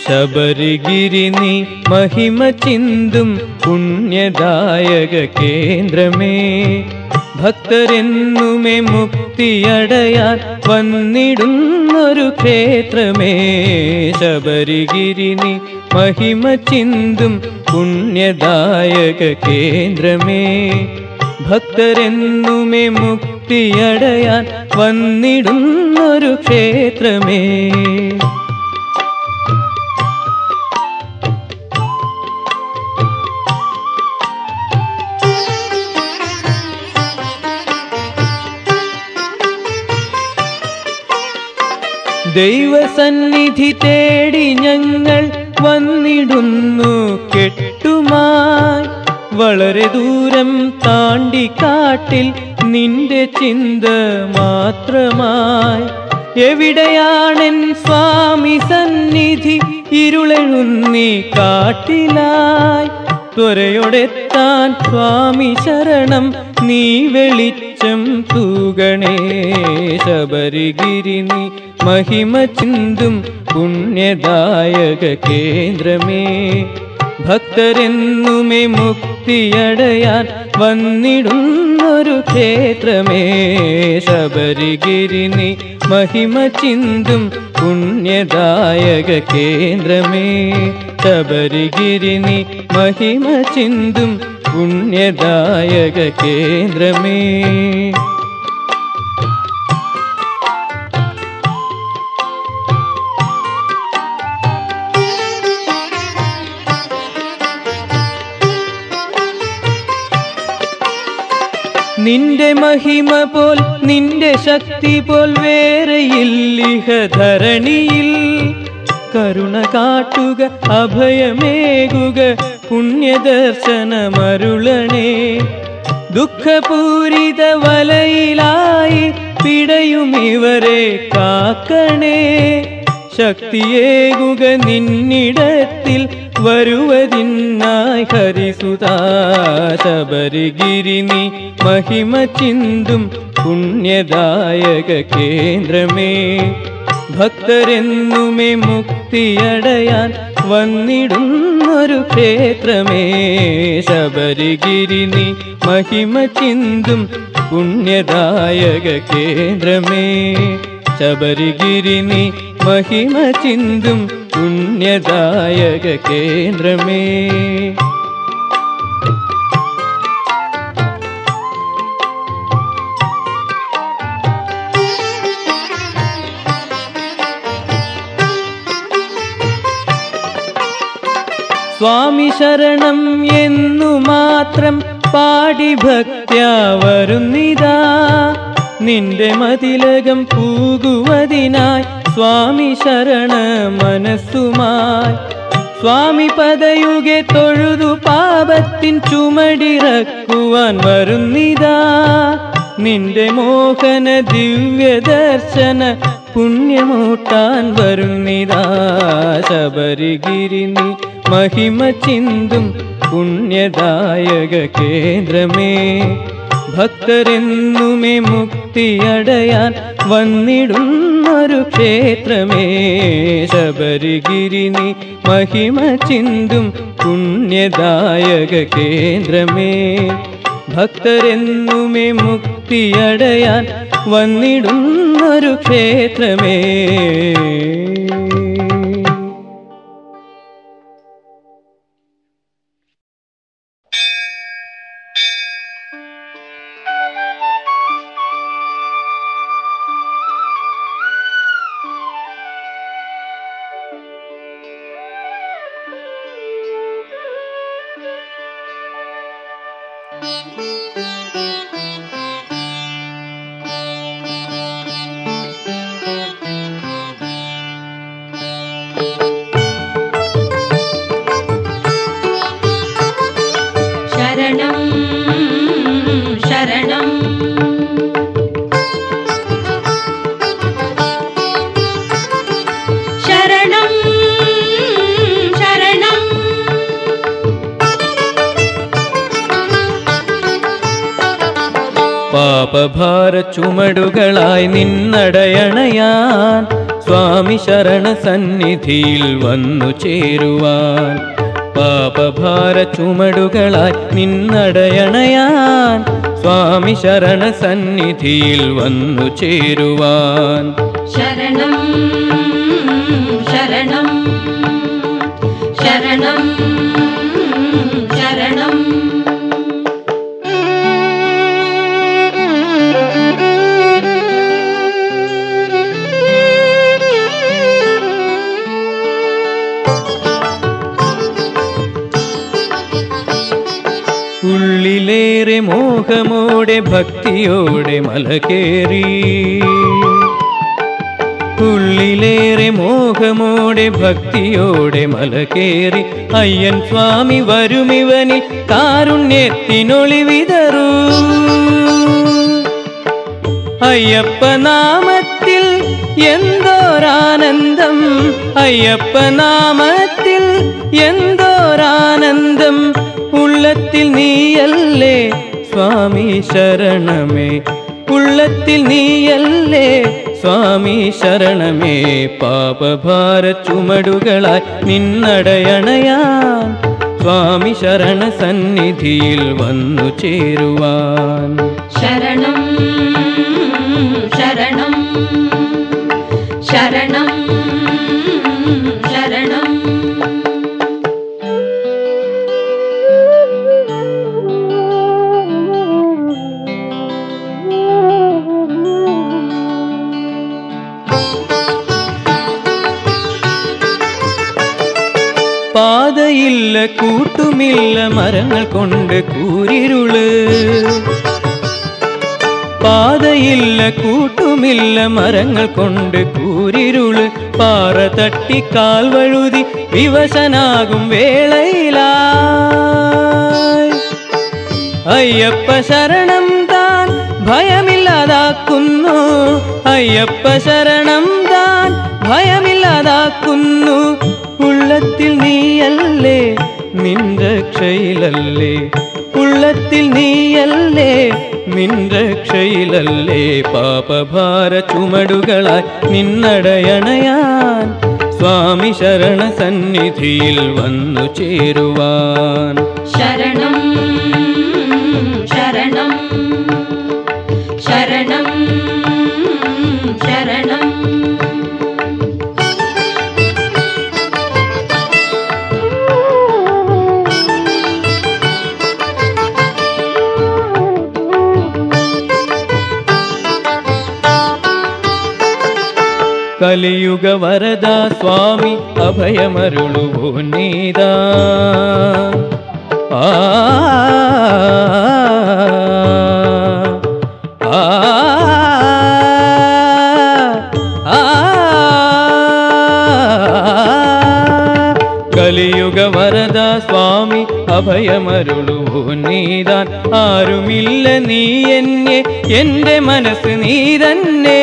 ശബരിഗിരി നീ മഹിമ ചിന്തും പുണ്യദായക കേന്ദ്രമേ ഭക്തരെന്നുമേ മുക്തിയടയാൻ വന്നിടുന്നൊരു ക്ഷേത്രമേ ശബരിഗിരി നീ മഹിമ ചിന്തും പുണ്യദായക കേന്ദ്രമേ ഭക്തരെന്നുമേ മുക്തിയടയാൻ വന്നിടുന്നൊരു ക്ഷേത്രമേ ദൈവസന്നിധി തേടി ഞങ്ങൾ വന്നിടുന്നു കെട്ടുമായി വളരെ ദൂരം താണ്ടി കാട്ടിൽ നിന്റെ ചിന്ത മാത്രമായി എവിടെയാണെൻ സ്വാമി സന്നിധി ഇരുളെഴുന്നി കാട്ടിലായി ത്വരയോടെത്താൻ സ്വാമി ശരണം നീ വെളിച്ചം തൂകണേ ശബരിഗിരി നീ മഹിമ ചിന്തും പുണ്യദായക കേന്ദ്രമേ ഭക്തരെന്നുമേ മുക്തിയടയാൻ വന്നിടുന്നൊരു ക്ഷേത്രമേ ശബരിഗിരി നീ മഹിമ ചിന്തും പുണ്യദായക കേന്ദ്രമേ ശബരിഗിരി നീ മഹിമ ചിന്തും പുണ്യദായക കേന്ദ്രമേ നിന്റെ മഹിമ പോൽ നിന്റെ ശക്തി പോൽ വേറെയില്ലിഹ ധരണിയിൽ കരുണ കാട്ടുക അഭയമേകുക പുണ്യദർശനമരുളണേ ദുഃഖപൂരിത വലയിലായി പിടയും ഇവരെ കാക്കണേ ശക്തിയേകുക നിന്നിടത്തിൽ വരുവതിനായി ഹരിസുതാ ശബരിഗിരി നീ മഹിമ ചിന്തും പുണ്യദായക കേന്ദ്രമേ ഭക്തരെന്നുമേ മുക്തിയടയാൻ വന്നിടുന്നൊരു ക്ഷേത്രമേ ശബരിഗിരി നീ മഹിമ ചിന്തും പുണ്യദായക കേന്ദ്രമേ ശബരിഗിരി നീ മഹിമ ചിന്തും പുണ്യദായക കേന്ദ്രമേ സ്വാമി ശരണം എന്നു മാത്രം പാടി ഭക്ത്യാ വരുന്നിതാ നിന്റെ മതിലകം പൂകുവതിനായി സ്വാമി ശരണ മനസ്സുമായി സ്വാമി പദയുഗെ തൊഴുതു പാപത്തിൻ ചുമടിറക്കുവാൻ വരുന്നിതാ നിന്റെ മോഹന ദിവ്യ ദർശന പുണ്യമൂട്ടാൻ വരുന്നിതാ ശബരിഗിരി നീ മഹിമ ചിന്തും പുണ്യദായക കേന്ദ്രമേ ഭക്തരെന്നുമേ മുക്തിയടയാൻ വന്നിടുന്നൊരു ക്ഷേത്രമേ ശബരിഗിരി നീ മഹിമ ചിന്തും പുണ്യദായക കേന്ദ്രമേ ഭക്തരെന്നുമേ മുക്തിയടയാൻ വന്നിടുന്നൊരു ക്ഷേത്രമേ ശരണം ശരണം ശരണം ശരണം പാപഭാര ചുമടുകളായി നിന്നടയണയാൻ സ്വാമി ശരണ സന്നിധിയിൽ വന്നു ചേരുവാൻ പാപഭാര ചുമടുകളായി നിന്നടയണയാൻ സ്വാമി ശരണ സന്നിധിയിൽ വന്നു ചേരുവാൻ ശരണം ശരണം ശരണം ശരണം ഉള്ളിലേറെ മോഹമോടെ ഭക്തിയോടെ മലകേറി ഉള്ളിലേറെ മോഹമോടെ ഭക്തിയോടെ മലകേറി അയ്യൻ സ്വാമി വരുമിവനിൽ കാരുണ്യത്തിനൊളി വിതറൂ അയ്യപ്പ നാമത്തിൽ എന്തോരാനന്ദം അയ്യപ്പ നാമത്തിൽ എന്തോരാനന്ദം ഉള്ളത്തിൽ നീയല്ലേ സ്വാമി ശരണമേ ഉള്ളത്തിൽ നീയല്ലേ സ്വാമി ശരണമേ പാപഭാര ചുമടുകളായി നിന്നടയണയാൻ സ്വാമി ശരണ സന്നിധിയിൽ വന്നു ചേരുവാൻ ശരണം ശരണം ശരണം ശരണം പാതയില്ല കൂട്ടുമില്ല മരങ്ങൾ കൊണ്ട് കൂരിരുള് പാതയില്ല കൂട്ടുമില്ല മരങ്ങൾ കൊണ്ട് കൂരിരുള് പാറ തട്ടി കാൽ വഴുതി വിവശനാകും വേളയിലായി അയ്യപ്പ ശരണം താൻ ഭയമില്ലാതാക്കുന്നു അയ്യപ്പ ശരണം താൻ ഭയമില്ലാതാക്കുന്നു ഉള്ളത്തിൽ നീയല്ലേ നിൻ രക്ഷയിലല്ലേ ഉള്ളത്തിൽ നീയല്ലേ നിൻ രക്ഷയിലല്ലേ പാപഭാര ചുമടുകളായി നിന്നടയണയാൻ സ്വാമി ശരണ സന്നിധിയിൽ വന്നു ചേരുവാൻ ശരണം ശരണം ശരണം ശരണം ಕಲಿಯುಗ ವರದ ಸ್ವಾಮಿ ಅಭಯಮರುಳುವೋ ನೀದ ಆ ಆ ಆ കലിയുഗ വരദ സ്വാമി അഭയമരുളുവോ നീതാൻ ആരുമില്ല നീ എന്നെ എന്റെ മനസ്സ് നീ തന്നെ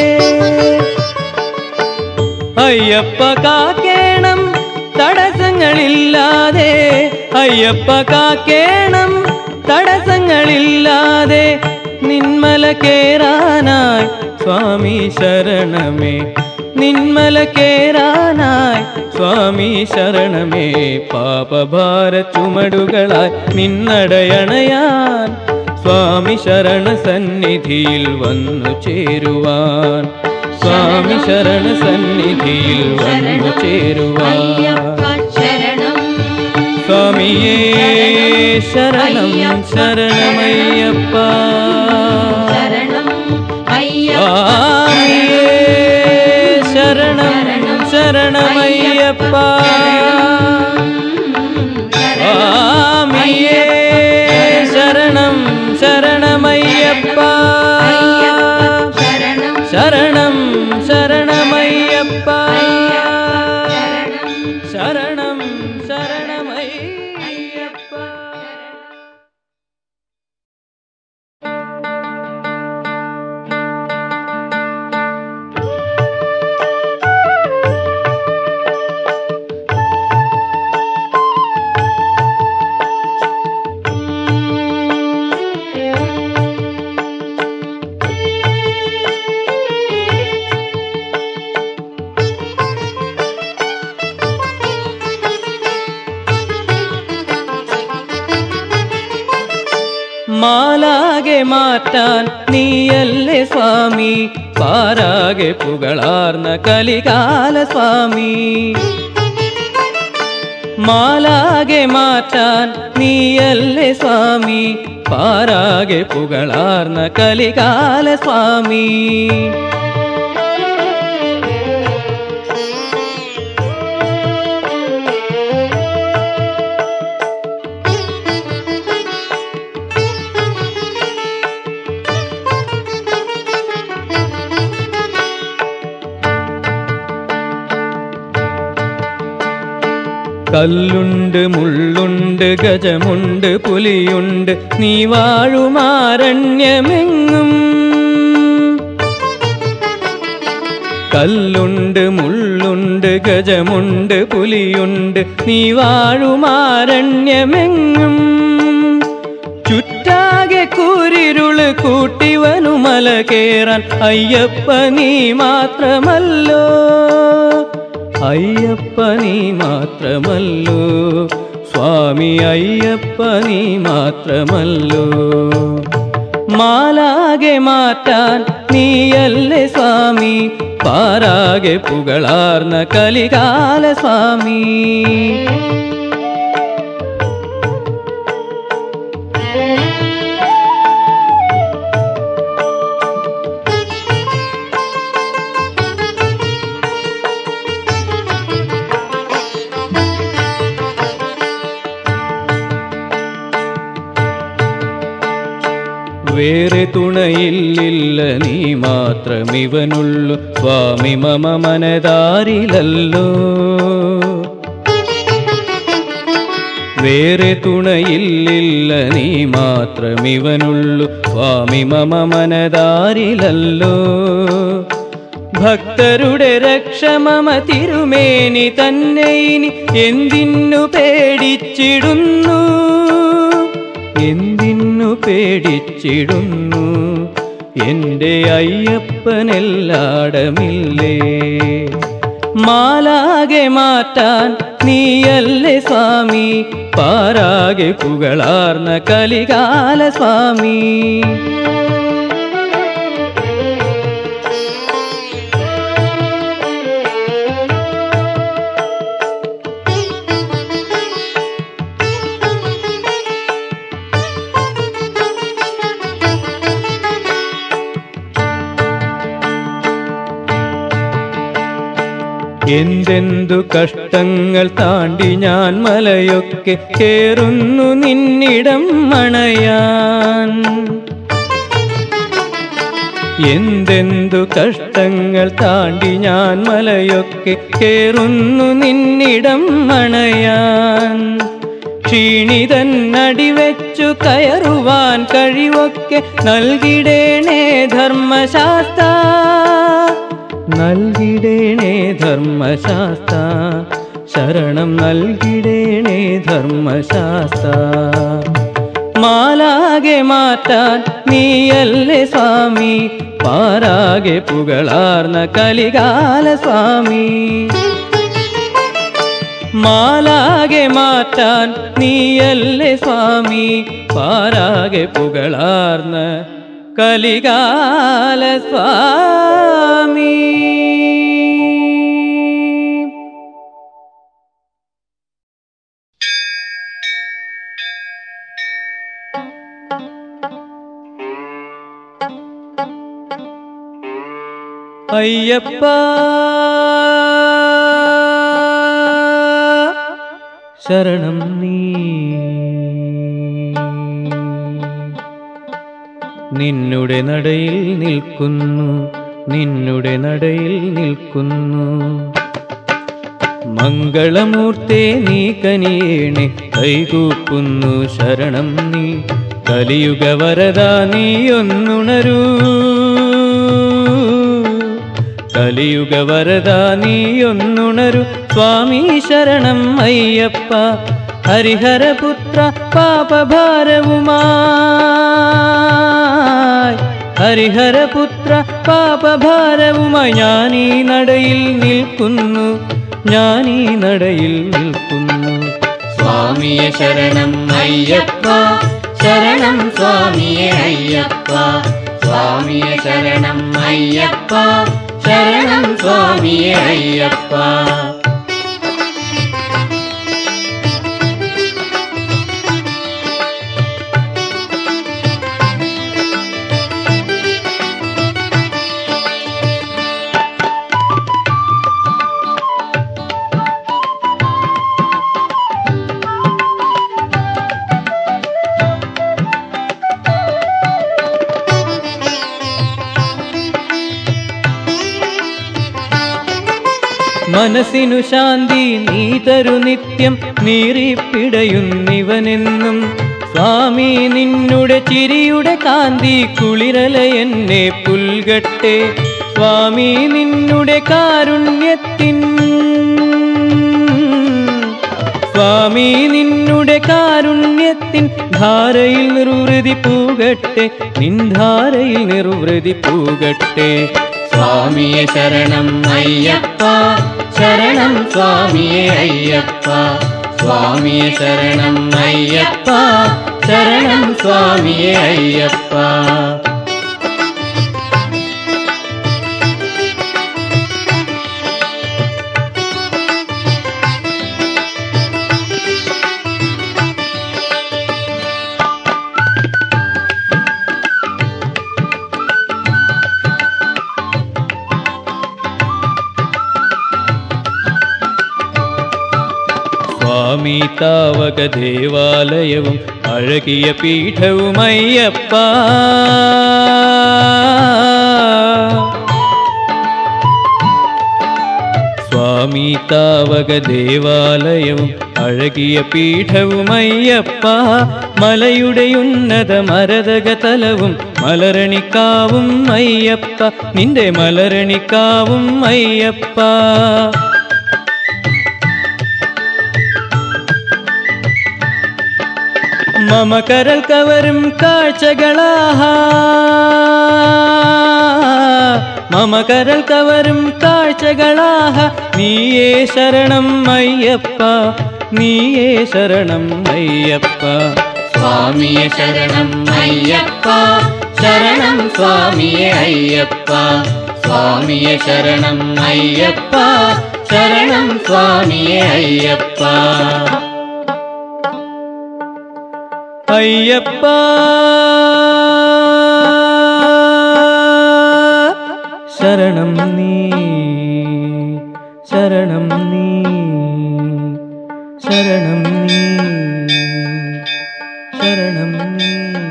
അയ്യപ്പ കാക്കേണം തടസ്സങ്ങളില്ലാതെ അയ്യപ്പ കാക്കേണം തടസ്സങ്ങളില്ലാതെ നിന്മല കേറാനായി സ്വാമി ശരണമേ നിന്മല കേറാനായി സ്വാമി ശരണമേ പാപഭാര ചുമടുകളായി നിന്നടയണയാൻ സ്വാമി ശരണ സന്നിധിയിൽ വന്നു ചേരുവാൻ സ്വാമി ശരണ സന്നിധിയിൽ വന്നു ചേരുവാൻ അയ്യപ്പ ശരണം സ്വാമിയേ ശരണം ശരണമയ്യപ്പ ശരണം അയ്യപ്പ സ്വാമിയേ ശരണം ശരണമയ്യപ്പ സ്വാമിയേ ശരണം ശരണമയ്യപ്പ ശരണം ശരണം ശരണമയ്യപ്പ ശരണം ശരണമയ്യപ്പ മാലാകെ മാറ്റാൻ നീയല്ലേ സ്വാമി പാരാകെ പുകളാർന്ന കലികാല സ്വാമി മാലാകെ മാറ്റാൻ നീയല്ലേ സ്വാമി പാരാകെ പുകളാർന്ന കലികാല സ്വാമി കല്ലുണ്ട് മുള്ളുണ്ട് ഗജമുണ്ട് പുലിയുണ്ട് നീ വാഴുമാരണ്യമെങ്ങും കല്ലുണ്ട് മുള്ളുണ്ട് ഗജമുണ്ട് പുലിയുണ്ട് നീ വാഴുമാരണ്യമെങ്ങും ചുറ്റാകെ കൂരിരുള് കൂട്ടിവനു മല കേറാൻ അയ്യപ്പ നീ മാത്രമല്ലോ അയ്യപ്പ നീ മാത്രമല്ലോ സ്വാമി അയ്യപ്പ നീ മാത്രമല്ലോ മാലാകെ മാറ്റാൻ നീയല്ലേ സ്വാമി പാരാകെ പുകളാർന്ന കലികാല സ്വാമി വേറെ തുണയില്ലില്ല നീ മാത്രമിവനുള്ളു സ്വാമി മമ മനതാരിലല്ലോ വേറെ തുണയില്ലില്ല നീ മാത്രമിവനുള്ളു സ്വാമി മമ മനതാരിലല്ലോ ഭക്തരുടെ രക്ഷമമ തിരുമേനി തന്നെ ഇനി എന്തിനു പേടിച്ചിടുന്നു എന്തിനു പേടിച്ചിടുന്നു എൻ്റെ അയ്യപ്പനെല്ലാടമില്ലേ മാലാകെ മാറ്റാൻ നീയല്ലേ സ്വാമി പാരാകെ പുകളാർന്ന കലികാല സ്വാമി എന്തെന്തു കഷ്ടങ്ങൾ താണ്ടി ഞാൻ മലയൊക്കെ കേറുന്നു നിന്നിടം മണയാൻ എന്തെന്തു കഷ്ടങ്ങൾ താണ്ടി ഞാൻ മലയൊക്കെ കേറുന്നു നിന്നിടം മണയാൻ ക്ഷീണിതൻ അടിവെച്ചു കയറുവാൻ കഴിവൊക്കെ നൽകിടേണേ ധർമ്മശാസ്ത്ര നൽകിടേണേ ധർമ്മശാസ്ത്ര ശരണം നൽകിടേണേ ധർമ്മശാസ്ത്ര മാലാകെ മാറ്റാൻ നീയല്ലേ സ്വാമി പാരാകെ പുകളാർന്ന കലികാല സ്വാമി മാലാകെ മാറ്റാൻ നീയല്ലേ സ്വാമി പാരാകെ പുകളാർന്ന കലികാല സ്വാമി അയ്യപ്പ ശരണം നീ നിന്നുടെ നടയിൽ നിൽക്കുന്നു നിന്നുടെ നടയിൽ നിൽക്കുന്നു മംഗളമൂർത്തേ നീ കനിയേണെ കൈകൂപ്പുന്നു ശരണം നീ കലിയുഗ വരദ നീ ഒന്നുണരൂ കലിയുഗ വരദ നീ ഒന്നുണരു സ്വാമി ശരണം അയ്യപ്പ ഹരിഹരപുത്ര പാപഭാരവുമായി ഹരിഹരപുത്ര പാപഭാരവുമായി ഞാനീ നടയിൽ നിൽക്കുന്നു ഞാനീ നടയിൽ നിൽക്കുന്നു സ്വാമിയെ ശരണം അയ്യപ്പ ശരണം സ്വാമിയെ അയ്യപ്പ സ്വാമിയെ ശരണം അയ്യപ്പ ശരണം സ്വാമിയെ അയ്യപ്പ മനസ്സിനു ശാന്തി നീ തരു നിത്യം നീറിപ്പിടയുന്നിവനെന്നും സ്വാമി നിന്നുടെ ചിരിയുടെ കാന്തി കുളിരല എന്നെ പുൽകട്ടെ സ്വാമി നിന്നുടെ കാരുണ്യത്തിൻ സ്വാമി നിന്നുടെ കാരുണ്യത്തിൻ ധാരയിൽ നിർവൃതി പൂകട്ടെ നിൻ ധാരയിൽ നിർവൃതി പൂകട്ടെ സ്വാമിയെ ശരണം അയ്യപ്പ ശരണം സ്വാമിയെ അയ്യപ്പ സ്വാമിയെ ശരണം അയ്യപ്പ ശരണം സ്വാമിയെ അയ്യപ്പ സ്വാമി താവക ദേവാലയവും അഴകിയ പീഠവുമയ്യപ്പ സ്വാമി താവക ദേവാലയവും അഴകിയ പീഠവുമയ്യപ്പ മലയുടെ ഉന്നത മരതക തലവും മലരണിക്കാവും അയ്യപ്പ നിന്റെ മലരണിക്കാവും അയ്യപ്പ മമ കരൽ കവരും കാഴ്ചകളാഹ മമ കരൽ കവരും കാഴ്ചകളാഹ നീയേ ശരണം അയ്യപ്പ നീയേ ശരണം അയ്യപ്പ സ്വാമിയെ ശരണം അയ്യപ്പ ശരണം സ്വാമിയെ അയ്യപ്പ സ്വാമിയെ ശരണം അയ്യപ്പ ശരണം സ്വാമിയെ അയ്യപ്പ അയ്യപ്പ ശരണം നീ ശരണം നീ ശരണം നീ ശരണം നീ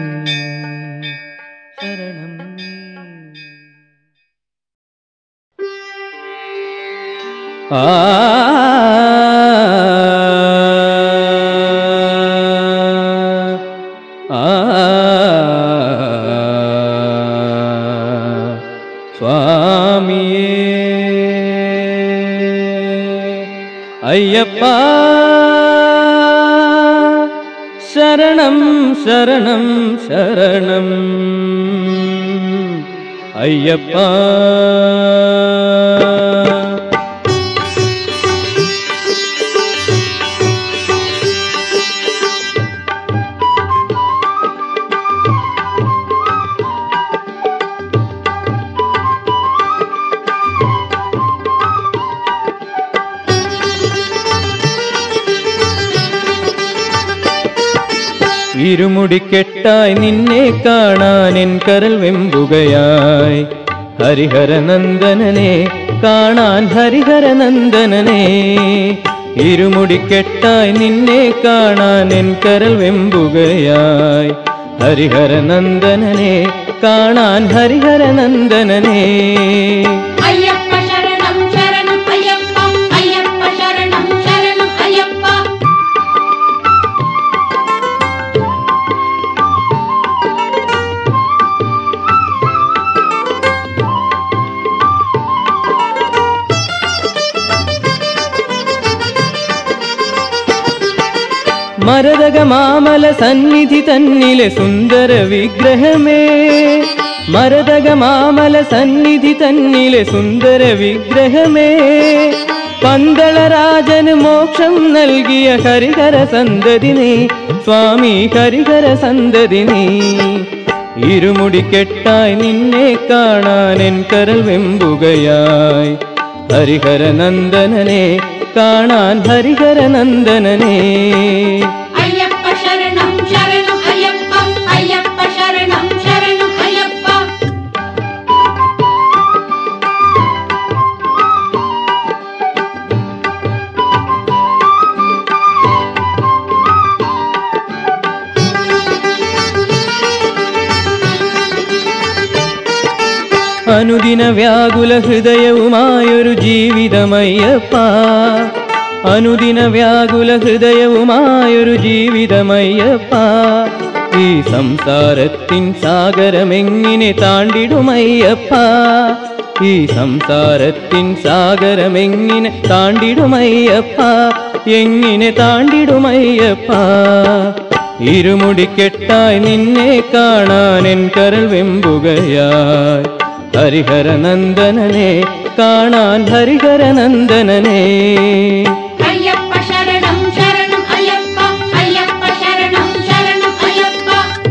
ശരണം നീ ആ ആ സ്വാമിയേ അയ്യപ്പ ശരണം ശരണം ശരണം അയ്യപ്പ ഇരുമുടിക്കെട്ടായി നിന്നെ കാണാൻ എൻ കരൽ വെമ്പുകയായി ഹരിഹരനന്ദനനെ കാണാൻ ഹരിഹരനന്ദനനെ ഇരുമുടിക്കെട്ടായി നിന്നെ കാണാൻ എൻ കരൽ വെമ്പുകയായി ഹരിഹരനന്ദനനെ കാണാൻ ഹരിഹരനന്ദനനെ അയ്യപ്പ ശരണം ശരണം അയ്യപ്പ അയ്യപ്പ ശരണം ശരണം അയ്യപ്പ മരതക മാമല സന്നിധി തന്നിലെ സുന്ദര വിഗ്രഹമേ മരതക മാമല സന്നിധി തന്നിലെ സുന്ദര വിഗ്രഹമേ പന്തളരാജന് മോക്ഷം നൽകിയ ഹരിഹര സന്തതിനെ സ്വാമി ഹരിഹര സന്തതിനെ ഇരുമുടിക്കെട്ടായി നിന്നെ കാണാൻ എൻ കരൽ വെമ്പുകയായി ഹരിഹര നന്ദനനെ കാണാൻ ഹരിഹര നന്ദനനെ അയ്യപ്പ ശരണം ശരണം അയ്യപ്പ അയ്യപ്പ ശരണം ശരണം അയ്യപ്പ അനുദിന വ്യാകുല ഹൃദയവുമായൊരു ജീവിതമയ്യപ്പ അനുദിന വ്യാകുല ഹൃദയവുമായൊരു ജീവിതമയ്യപ്പ ഈ സംസാരത്തിൻ സാഗരമെങ്ങിനെ താണ്ടിടുമയ്യപ്പ ഈ സംസാരത്തിൻ സാഗരമെങ്ങിനെ താണ്ടിടുമയ്യപ്പ എങ്ങിനെ താണ്ടിടുമയ്യപ്പ ഇരുമുടിക്കെട്ടായി നിന്നെ കാണാൻ എൻ കരൾ വെമ്പുകയായി ഹരിഹര നന്ദനനെ കാണാൻ ഹരിഹര നന്ദനനെ അയ്യപ്പ ശരണം ശരണം അയ്യപ്പ അയ്യപ്പ ശരണം ശരണം അയ്യപ്പ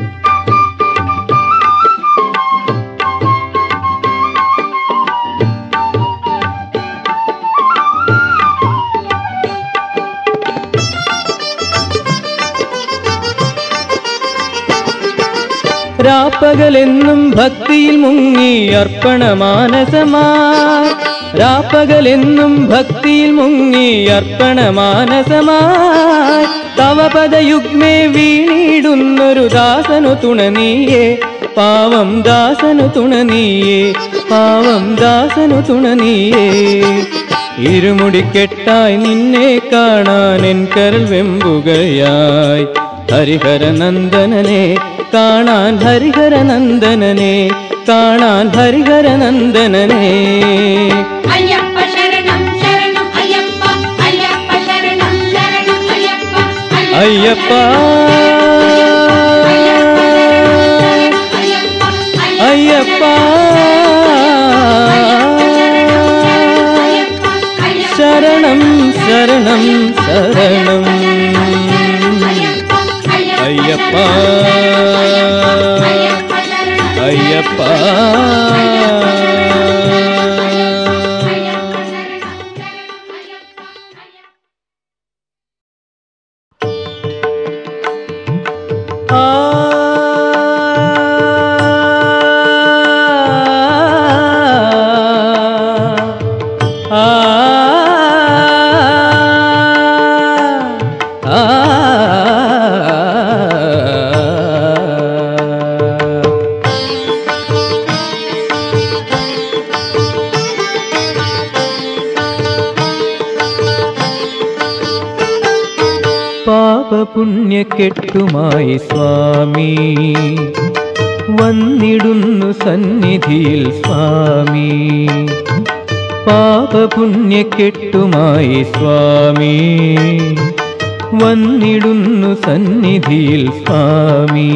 രാപ്പകലെന്നും ഭക്തിയിൽ മുങ്ങി അർപ്പണമാനസമായി രാപ്പകലെന്നും ഭക്തിയിൽ മുങ്ങി അർപ്പണമാനസമായി തവപദയുഗ്മേ വീണിടുന്നൊരു ദാസനു തുണനീയേ പാവം ദാസനു തുണനീയേ പാവം ദാസനു തുണനീയേ ഇരുമുടിക്കെട്ടായി നിന്നെ കാണാൻ എൻ കരൾ വെമ്പുകയായി ഹരിഹര നന്ദനനെ കാണാൻ ഹരിഹര നന്ദനനെ കാണാൻ ഹരിഹര നന്ദനനെ അയ്യപ്പ ശരണം ശരണം അയ്യപ്പ അയ്യപ്പ ശരണം ശരണം അയ്യപ്പ അയ്യപ്പ അയ്യപ്പ ശരണം ശരണം ശരണം അയ്യപ്പ അയ്യപ്പ ആ ആ പാപപുണ്യക്കെട്ടുമായി സ്വാമി വന്നിടുന്നു സന്നിധിയിൽ സ്വാമി പാപപുണ്യക്കെട്ടുമായി സ്വാമി വന്നിടുന്നു സന്നിധിയിൽ സ്വാമി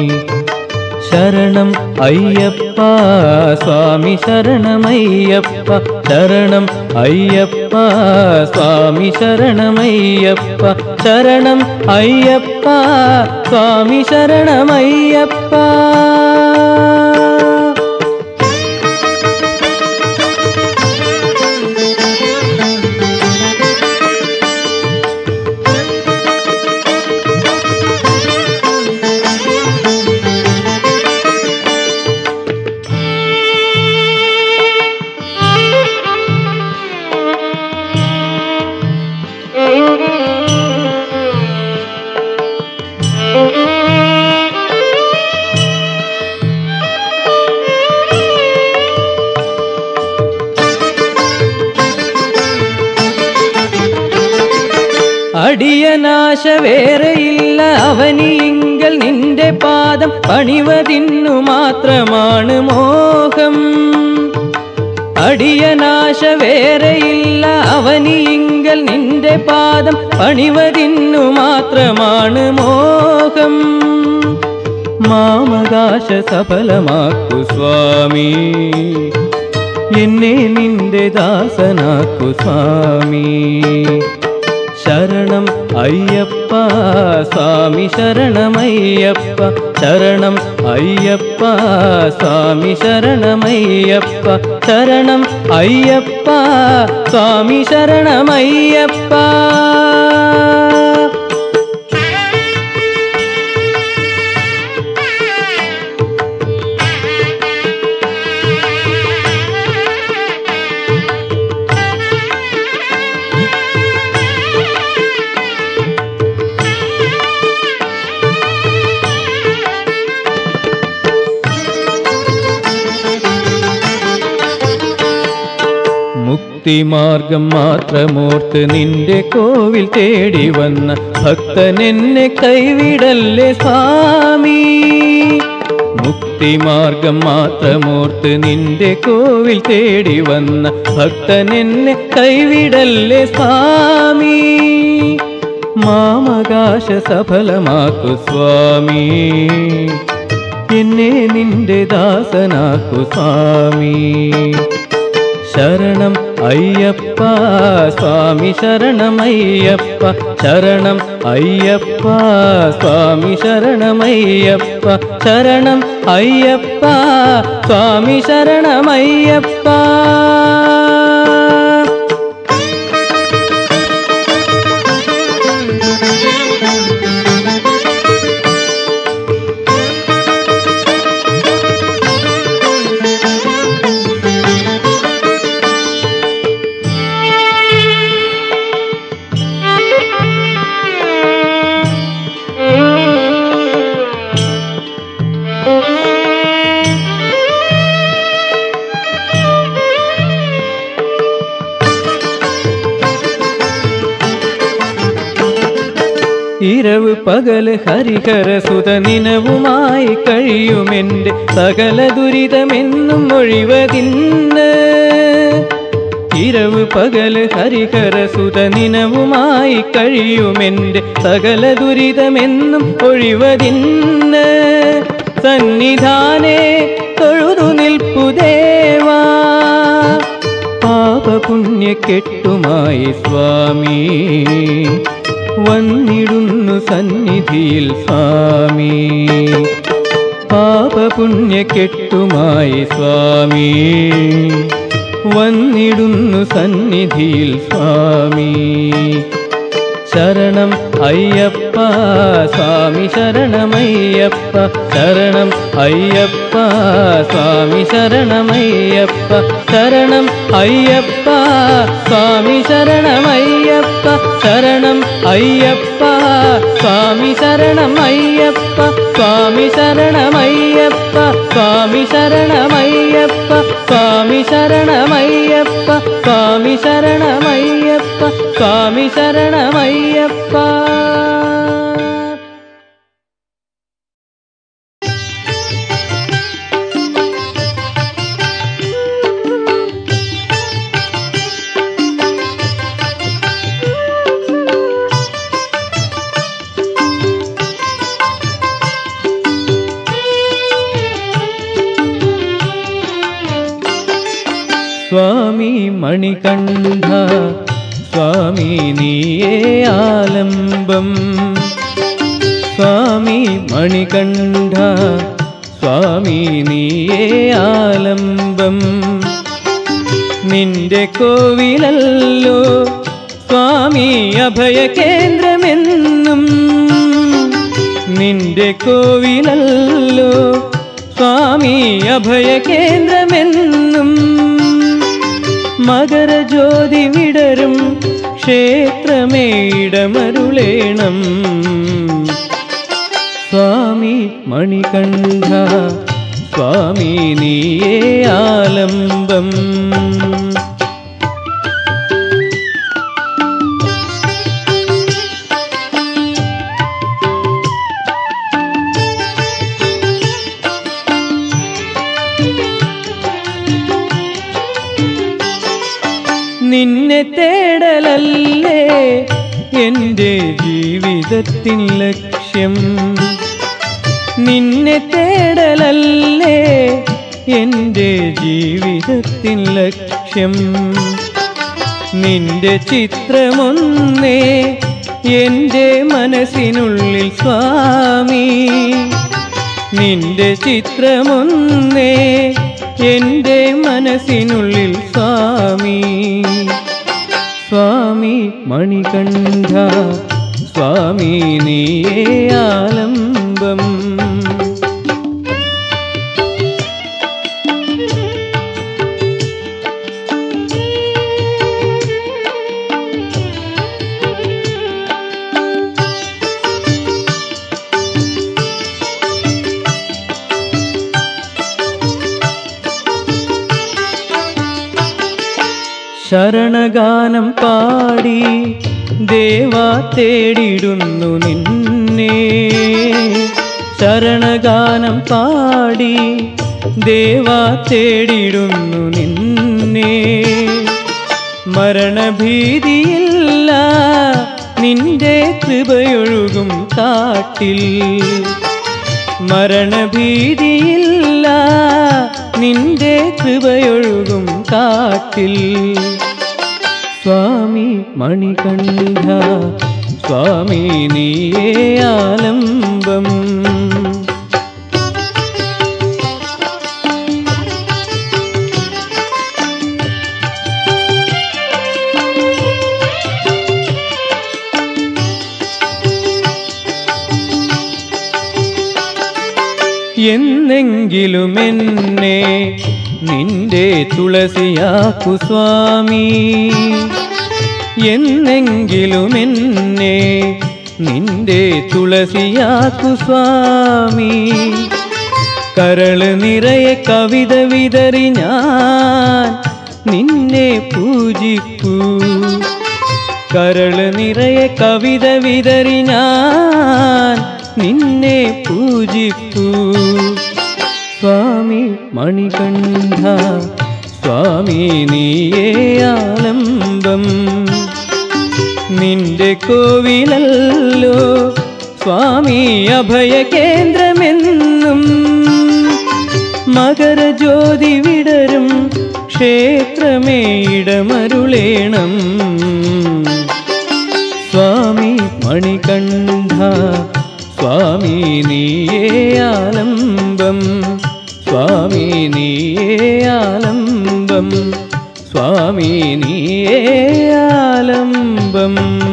ശരണം അയ്യപ്പ സ്വാമി ശരണമയ്യപ്പ ശരണം അയ്യപ്പ സ്വാമി ശരണമയ്യപ്പ ശരണം അയ്യപ്പ സ്വാമി ശരണമയ്യപ്പ അടിയനാശ വേറെയില്ല അവനിയെങ്കിൽ നിന്റെ പാദം പണിവതിന്നു മാത്രമാണ് മോഹം അടിയനാശ വേറെയില്ല അവനിയെങ്കിൽ നിന്റെ പാദം പണിവതിന്നു മാത്രമാണ് മോഹം മാമകാശ സഫലമാക്കു സ്വാമി എന്നെ നിന്റെ ദാസനാക്കു സ്വാമി ശരണം അയ്യപ്പ സ്വാമി ശരണമയ്യപ്പ ശരണം അയ്യപ്പ സ്വാമി ശരണമയ്യപ്പ ശരണം അയ്യപ്പ സ്വാമി ശരണമയ്യപ്പ മുക്തിമാർഗം മാത്രമോർത്ത് നിന്റെ കോവിൽ തേടി വന്ന ഭക്തൻ എന്നെ കൈവിടല്ലേ സ്വാമി മുക്തിമാർഗം മാത്രമോർത്ത് നിന്റെ കോവിൽ തേടി വന്ന ഭക്തൻ എന്നെ കൈവിടല്ലേ സ്വാമി മാമകാശ സഫലമാക്കു സ്വാമി എന്നെ നിന്റെ ദാസനാക്കു സ്വാമി ശരണം അയ്യപ്പ സ്വാമി ശരണമയ്യപ്പ ശരണം അയ്യപ്പ സ്വാമി ശരണമയ്യപ്പ ശരണം അയ്യപ്പ സ്വാമി ശരണമയ്യപ്പ ഇരവ് പകല് ഹരിഹര സുത നിനവുമായി കഴിയുമെന്റെ സകല ദുരിതമെന്നും ഒഴിവതിന്ന് ഇരവ് പകല് ഹരിഹര സുത നിനവുമായി കഴിയുമെന്റെ സകല ദുരിതമെന്നും ഒഴിവതിന്ന് സന്നിധാനേ തൊഴുതു നിൽപ്പു ദേവാ പാപപുണ്യക്കെട്ടുമായി സ്വാമി വന്നിടുന്നു സന്നിധിയിൽ സ്വാമി പാപപുണ്യക്കെട്ടുമായി സ്വാമി വന്നിടുന്നു സന്നിധിയിൽ സ്വാമി ശരണം അയ്യപ്പ സ്വാമി ശരണമയ്യപ്പ ശരണം അയ്യപ്പ സ്വാമി ശരണമയ്യപ്പ ശരണം അയ്യപ്പ സ്വാമി ശരണമയ്യപ്പ ശരണം അയ്യപ്പ സ്വാമി ശരണമയ്യപ്പ സ്വാമി ശരണമയ്യപ്പ സ്വാമി ശരണമയ്യപ്പ സ്വാമി ശരണമയ്യപ്പ സ്വാമി ശരണമയ്യപ്പ സ്വാമി ശരണമയ്യപ്പ സ്വാമി മണികണ്ഠ സ്വാമി നീയേ ആലംബം സ്വാമി മണികണ്ഠ സ്വാമി നീയേ ആലംബം നിന്റെ കോവിലല്ലോ സ്വാമി അഭയകേന്ദ്രമെന്നും നിന്റെ കോവിലല്ലോ സ്വാമി അഭയകേന്ദ്രമെന്നും മകരജ്യോതി വിടരും ക്ഷേത്രമേ ഇടമരുളേണം സ്വാമി മണികണ്ഠ സ്വാമി നീയേ ആലംബം നിന്നെ തേടലല്ലേ എൻ്റെ ജീവിതത്തിൻ ലക്ഷ്യം നിന്നെ തേടലല്ലേ എൻ്റെ ജീവിതത്തിൻ ലക്ഷ്യം നിന്റെ ചിത്രമൊന്നേ എൻ്റെ മനസ്സിനുള്ളിൽ സ്വാമി നിന്റെ ചിത്രമൊന്നേ എൻ്റെ മനസ്സിനുള്ളിൽ സ്വാമി സ്വാമി മണികണ്ഠ സ്വാമി നീയേ ആലംബം ശരണഗാനം പാടി ദേവാ തേടിടുന്നു നിന്നെ ശരണഗാനം പാടി ദേവാ തേടിടുന്നു നിന്നെ മരണഭീതിയില്ല നിന്റെ കൃപയൊഴുകും കാട്ടിൽ മരണഭീതിയില്ല നിന്റെ കൃപയൊഴുകും കാട്ടിൽ സ്വാമി മണികണ്ഠ സ്വാമി നീയേ ആലംബം എന്നെങ്കിലും എന്നെ നിന്റെ തുളസിയാക്കു സ്വാമി എന്നെങ്കിലും എന്നെ നിന്റെ തുളസിയാക്കു സ്വാമി കരള് നിറയെ കവിത വിതറി ഞാൻ നിന്നെ പൂജിപ്പൂ കരള് നിറയെ കവിത വിതറി ഞാൻ നിന്നെ പൂജിപ്പൂ സ്വാമി മണികണ്ഠ സ്വാമി നീയേ ആലംബം നിന്റെ കോവിലല്ലോ സ്വാമി അഭയ കേന്ദ്രമെന്നും മകരജ്യോതി വിടരും ക്ഷേത്രമേ ഇടമരുളേണം സ്വാമി മണികണ്ഠ സ്വാമി നീയേ ആലംബം സ്വാമി നീയേ ആലംബം സ്വാമി നീയേ ആലംബം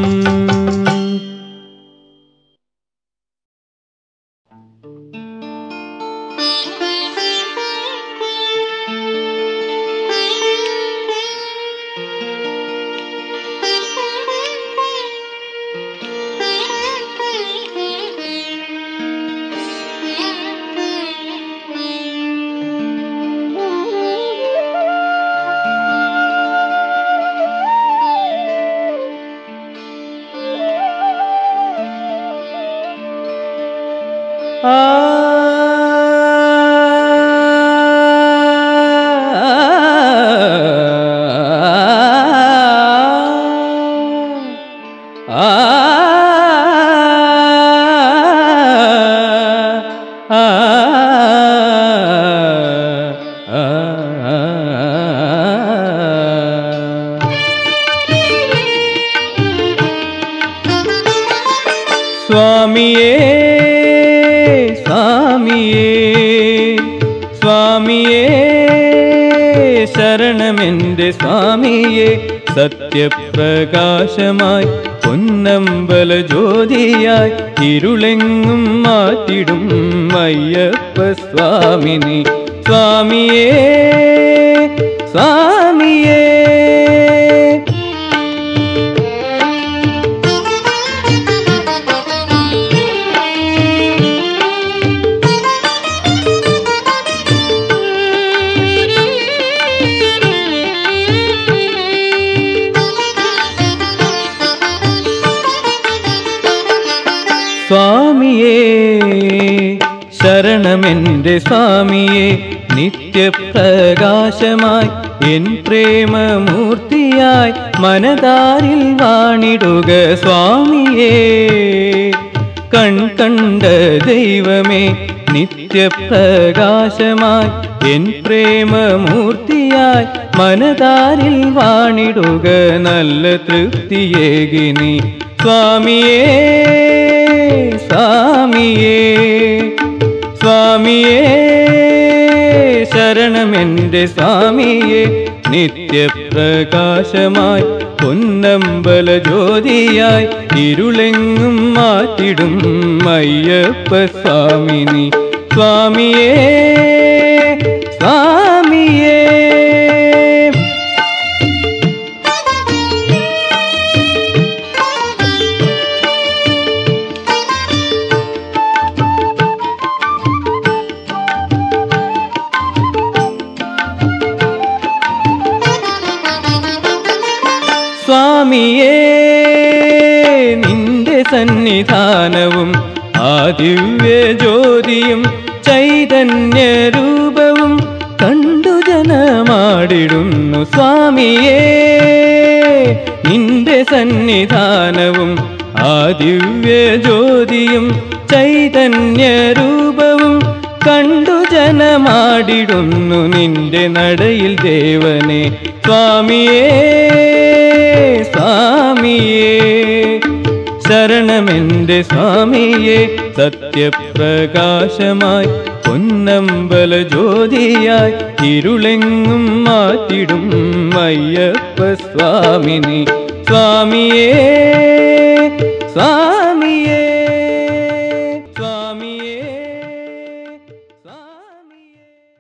സ്വാമിയേ സ്വാമിയേ സ്വാമിയേ ശരണമെന്റെ സ്വാമിയെ സത്യപ്രകാശമായി പൊന്നമ്പല ജ്യോതിയായി ഇരുളെങ്ങും മാറ്റിടും അയ്യപ്പ സ്വാമിനി സ്വാമിയേ സ്വാമിയേ സ്വാമിയേ ശരണമെന്റെ സ്വാമിയെ നിത്യപ്രകാശമായി എൻ പ്രേമമൂർത്തിയായി മനതാരിൽ വാണിടുക സ്വാമിയേ കൺ കണ്ട ദൈവമേ നിത്യപ്രകാശമായ നിത്യപ്രകാശമായി എൻ പ്രേമമൂർത്തിയായി മനതാരിൽ വാണിടുക നല്ല തൃപ്തിയേകിനി സ്വാമിയേ സ്വാമിയേ സ്വാമിയേ ശരണമെന്റെ സ്വാമിയെ നിത്യപ്രകാശമായി പൊന്നമ്പല ജ്യോതിയായി ഇരുളെങ്ങും മാറ്റിടും അയ്യപ്പ സ്വാമിനി സ്വാമിയേ സ്വാമിയേ സ്വാമിയേ നിന്റെ സന്നിധാനവും ആ ദിവ്യ ജ്യോതിയും ചൈതന്യ രൂപവും കണ്ടു ജനമാടിടുന്നു സ്വാമിയേ നിന്റെ സന്നിധാനവും ആ ദിവ്യ ജ്യോതിയും ചൈതന്യ രൂപവും കണ്ടു ജനമാടിടുന്നു നിന്റെ നടയിൽ ദേവനെ സ്വാമിയേ സ്വാമിയേ ശരണമെന്റെ സ്വാമിയെ സത്യപ്രകാശമായി പൊന്നമ്പല ജ്യോതിയായി ഇരുളെങ്ങും മാറ്റിടും അയ്യപ്പ സ്വാമിനി സ്വാമിയേ സ്വാമിയേ സ്വാമിയേ സ്വാമിയേ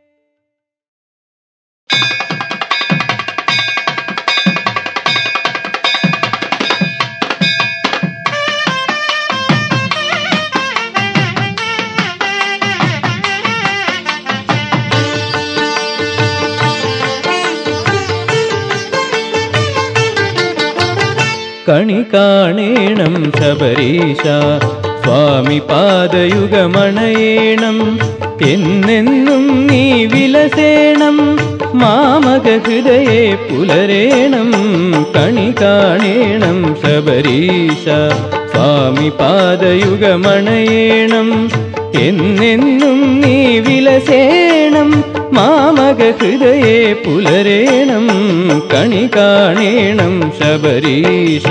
കണി കാണേണം ശബരീശ സ്വാമി പാദയുഗമണയേണം എന്നെന്നും നീ വിലസേണം മാമക ഹൃദയെ പുലരേണം കണി കാണേണം ശബരീശ സ്വാമി പാദയുഗമണയേണം എന്നെന്നും നീ വിലസേണം മാമക ഹൃദയെ പുലരേണം കണി കാണേണം ശബരീശ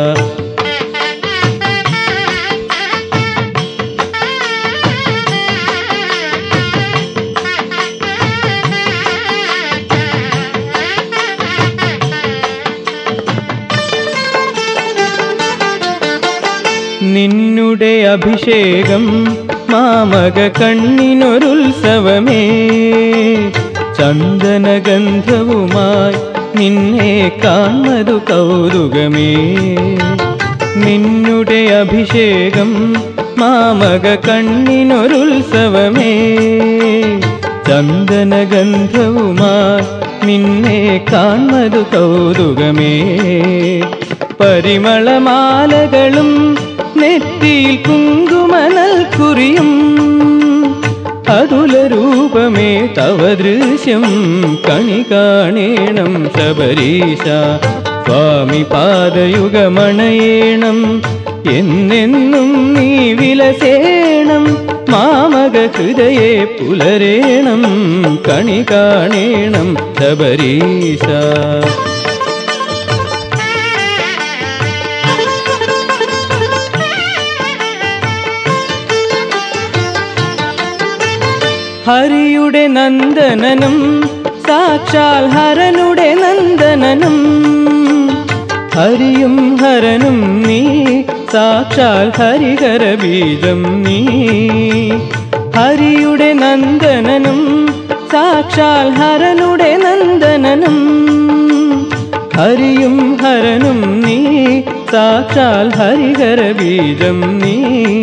നിന്നുടെ അഭിഷേകം മാമക കണ്ണിനൊരുത്സവമേ ചന്ദനഗന്ധവുമായി നിന്നെ കാണതു കൗതുകമേ നിന്നുടെ അഭിഷേകം മാമക കണ്ണിനൊരുത്സവമേ ചന്ദനഗന്ധവുമായി നിന്നെ കാണതു കൗതുകമേ പരിമളമാലകളും നെറ്റിയിൽ കുങ്കുമനൽ കുറിയും അതുല രൂപമേ തവ ദൃശ്യം കണി കാണേണം ശബരീശ സ്വാമി പാദയുഗമണയേണം എന്നെന്നും നീ വിലസേണം മാമക ഹൃദയെ പുലരേണം കണി കാണേണം ശബരീശ ഹരിയുടെ നന്ദനനും സാക്ഷാൽ ഹരനുടെ നന്ദനനും ഹരിയും ഹരനും നീ സാക്ഷാൽ ഹരിഹര ബീജം നീ ഹരിയുടെ നന്ദനനും സാക്ഷാൽ ഹരനുടെ നന്ദനനും ഹരിയും ഹരനും നീ സാക്ഷാൽ ഹരിഹര ബീജം നീ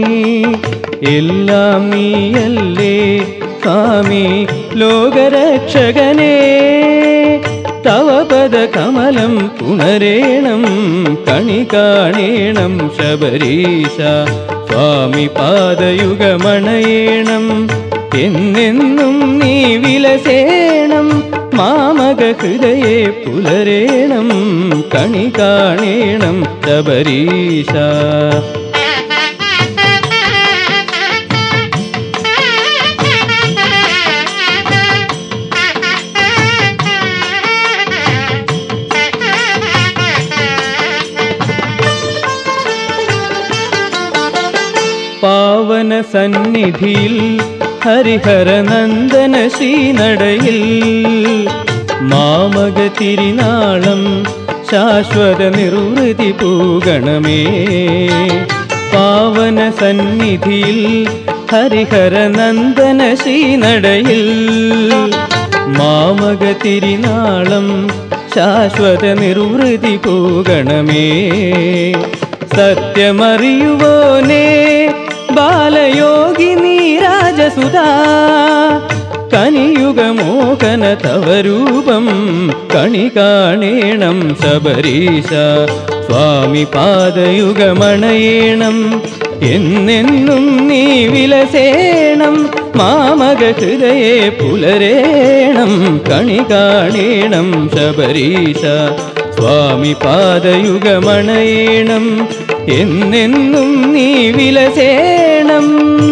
എല്ലാം നീയല്ലേ സ്വാമി ലോകരക്ഷകനേ തവ പദ കമലം പുണരേണം കണി കാണേണം ശബരീശ സ്വാമി പാദയുഗമണയേണം എന്നെന്നും നീ വിലസേണം മാമക ഹൃദയെ പുലരേണം കണി കാണേണം ശബരീശ Thank you. പാവന സന്നിധിയിൽ ഹരിഹരനന്ദന ശ്രീനടയിൽ മാമക തിരിനാളം ശാശ്വത നിർവൃതി പൂഗണമേ പാവന സന്നിധിയിൽ ഹരിഹരനന്ദന ശ്രീനടയിൽ മാമക തിരിനാളം ശാശ്വത നിർവൃതി പൂഗണമേ സത്യമറിയുവോനേ ബാലയോഗി നീരാജസുധാ കനിയുഗമോഹന തവ രൂപം കണി കാണേണം ശബരീശ സ്വാമി പാദയുഗമണയേണം എന്നെന്നും നീ വിലസേണം മാമക ഹൃദയെ പുലരേണം കണി കാണേണം ശബരീശ സ്വാമി പാദയുഗമണയേണം എന്നെന്നും നീ വിലസേണം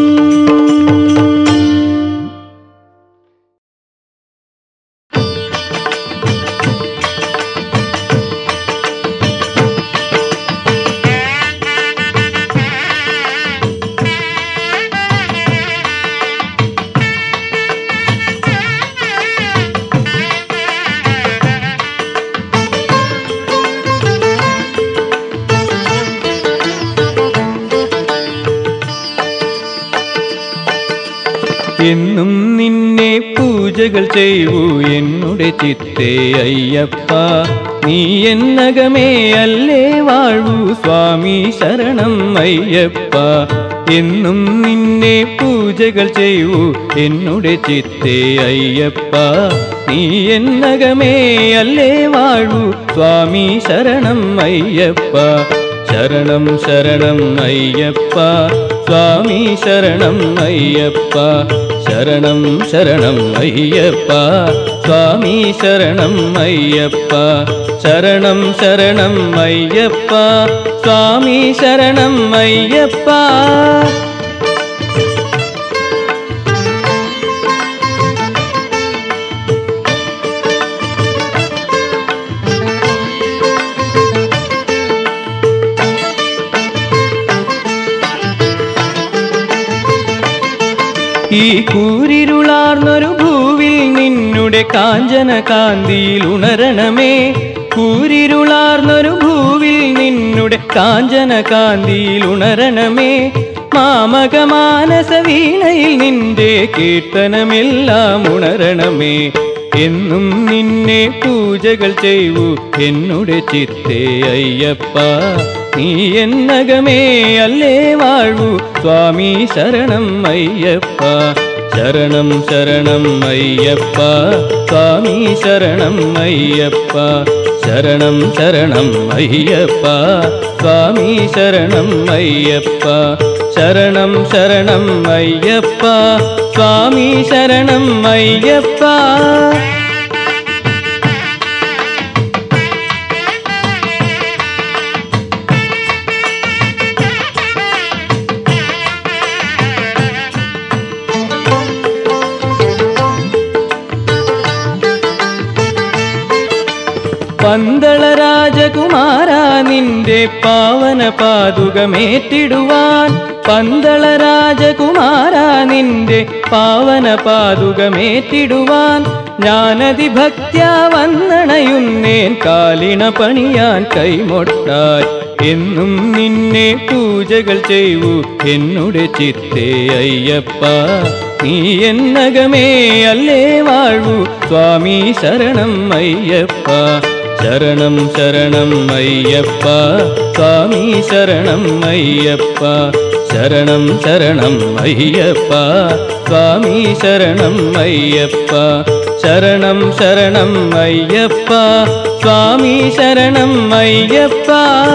എന്നും നിന്നെ പൂജകൾ ചെയ്യൂ എന്നുടെ ചിത്തേ അയ്യപ്പ നീ എന്നകമേ അല്ലേ വാഴൂ സ്വാമി ശരണം അയ്യപ്പ എന്നും നിന്നെ പൂജകൾ ചെയ്യൂ എന്നുടെ ചിത്തേ അയ്യപ്പ നീ എന്നകമേ അല്ലേ വാഴൂ സ്വാമി ശരണം അയ്യപ്പ ശരണം ശരണം അയ്യപ്പ സ്വാമി ശരണം അയ്യപ്പ ശരണം ശരണം അയ്യപ്പ സ്വാമി ശരണം അയ്യപ്പ ശരണം ശരണം അയ്യപ്പ സ്വാമി ശരണം അയ്യപ്പ ഈ കൂരിരുളാർന്നൊരു ഭൂവിൽ നിന്നുടെ കാഞ്ചന കാന്തിയിൽ ഉണരണമേ കൂരിരുളാർന്നൊരു ഭൂവിൽ നിന്നുടെ കാഞ്ചന കാന്തിയിൽ ഉണരണമേ മാമക മാനസ വീണയിൽ നിന്റെ കീർത്തനമെല്ലാം ഉണരണമേ എന്നും നിന്നെ പൂജകൾ ചെയ്യൂ എന്നുടെ ചിത്തേ അയ്യപ്പ നീ എന്നകമേ അല്ലേ വാഴൂ സ്വാമി ശരണം അയ്യപ്പ ശരണം ശരണം അയ്യപ്പ സ്വാമി ശരണം അയ്യപ്പ ശരണം ശരണം അയ്യപ്പ സ്വാമി ശരണം അയ്യപ്പ ശരണം ശരണം അയ്യപ്പ സ്വാമി ശരണം അയ്യപ്പ പന്തള രാജകുമാര നിന്റെ പാവന പാതുകമേറ്റിടുവാൻ പന്തള രാജകുമാര നിന്റെ പാവന പാതുകമേറ്റിടുവാൻ ഞാനതി ഭക്ത്യ വന്നണയുന്നേൻ കാലിണ പണിയാൻ കൈമൊട്ടാൻ എന്നും നിന്നെ പൂജകൾ ചെയ്യൂ എന്നുടെ ചിത്തേ അയ്യപ്പ നീ എന്നകമേ അല്ലേ വാഴൂ സ്വാമി ശരണം അയ്യപ്പ ശരണം ശരണം അയ്യപ്പ സ്വാമി ശരണം അയ്യപ്പ ശരണം ശരണം അയ്യപ്പ സ്വാമി ശരണം അയ്യപ്പ ശരണം ശരണം അയ്യപ്പ സ്വാമി ശരണം അയ്യപ്പ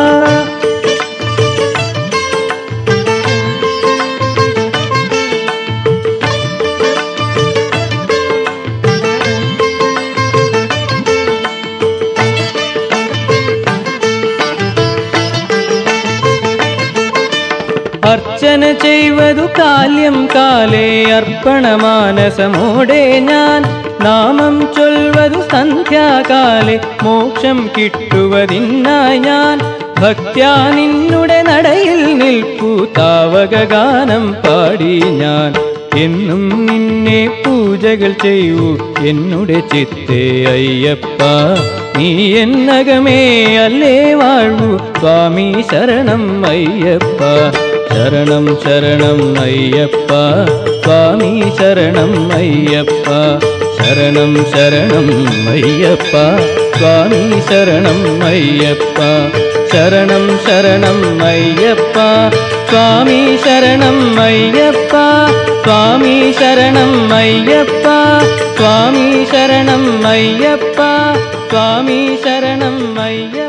അർച്ചന ചെയ്വതു കാല്യം കാലേ അർപ്പണമാനസമോടെ ഞാൻ നാമം ചൊൽവതു സന്ധ്യാകാലെ മോക്ഷം കിട്ടുവതിന്നായി ഞാൻ ഭക്ത്യാ നിന്നുടെ നടയിൽ നിൽപ്പു താവക ഗാനം പാടി ഞാൻ എന്നും നിന്നെ പൂജകൾ ചെയ്യൂ എന്നുടെ ചിത്തേ അയ്യപ്പ നീ എന്നകമേ അല്ലേ വാഴൂ സ്വാമി ശരണം അയ്യപ്പ ശരണം ശരണം അയ്യപ്പ സ്വാമി ശരണം അയ്യപ്പ ശരണം ശരണം അയ്യപ്പ സ്വാമി ശരണം അയ്യപ്പ ശരണം ശരണം അയ്യപ്പ സ്വാമി ശരണം അയ്യപ്പ സ്വാമി ശരണം അയ്യപ്പ സ്വാമി ശരണം അയ്യപ്പ സ്വാമി ശരണം അയ്യപ്പ